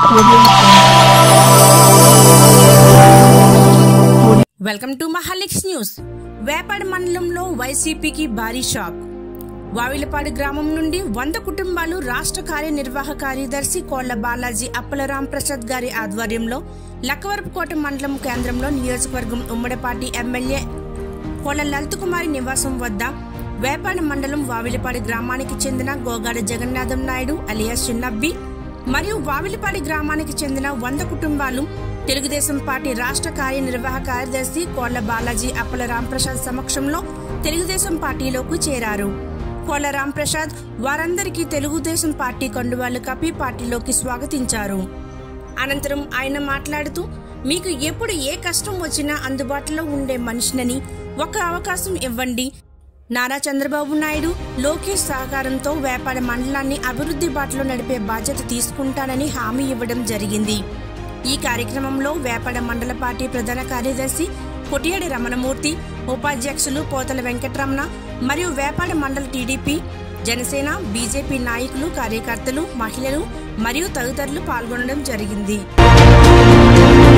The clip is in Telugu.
welcome to Mahalix news Vepadu మండలంలో వైసీపీకి భారీ షాక్ వావిలపాడు గ్రామం నుండి వంద కుటుంబాలు రాష్ట్ర కార్యనిర్వాహక కార్యదర్శి కోళ్ల బాలాజీ అప్పలరాం ప్రసాద్ గారి ఆధ్వర్యంలో లక్కవరపుకోట మండలం కేంద్రంలో నియోజకవర్గం ఉమ్మడిపాటి ఎమ్మెల్యే కోళ్ల లలిత్ కుమారి నివాసం వద్ద వేపాడు మండలం వావిలపాడు గ్రామానికి చెందిన గోగాడ జగన్నాథం నాయుడు అలియాస్ చిన్నబ్బి మరియు వావిలిపాడి గ్రామానికి చెందిన వంద కుటుంబాలు తెలుగుదేశం పార్టీ రాష్ట్ర కార్యనిర్వాహక కార్యదర్శి కోళ్ల బాలాజీ అప్పల రాంప్రసాద్ సమక్షంలో తెలుగుదేశం పార్టీలోకి చేరారు కోళ్ల రాంప్రసాద్ వారందరికీ తెలుగుదేశం పార్టీ కండువాలు కప్పి పార్టీలోకి స్వాగతించారు అనంతరం ఆయన మాట్లాడుతూ మీకు ఎప్పుడు ఏ కష్టం వచ్చినా అందుబాటులో ఉండే మనిషినని ఒక అవకాశం ఇవ్వండి నారా చంద్రబాబు నాయుడు లోకేష్ సహకారంతో వేపాడ మండలాన్ని అభివృద్ధి బాటలో నడిపే బాధ్యత తీసుకుంటానని హామీ ఇవ్వడం జరిగింది ఈ కార్యక్రమంలో వేపాడ మండల పార్టీ ప్రధాన కార్యదర్శి కొటియాడి రమణమూర్తి ఉపాధ్యక్షులు పోతల వెంకటరమణ మరియు వేపాడ మండల టీడీపీ జనసేన బీజేపీ నాయకులు కార్యకర్తలు మహిళలు మరియు తదితరులు పాల్గొనడం జరిగింది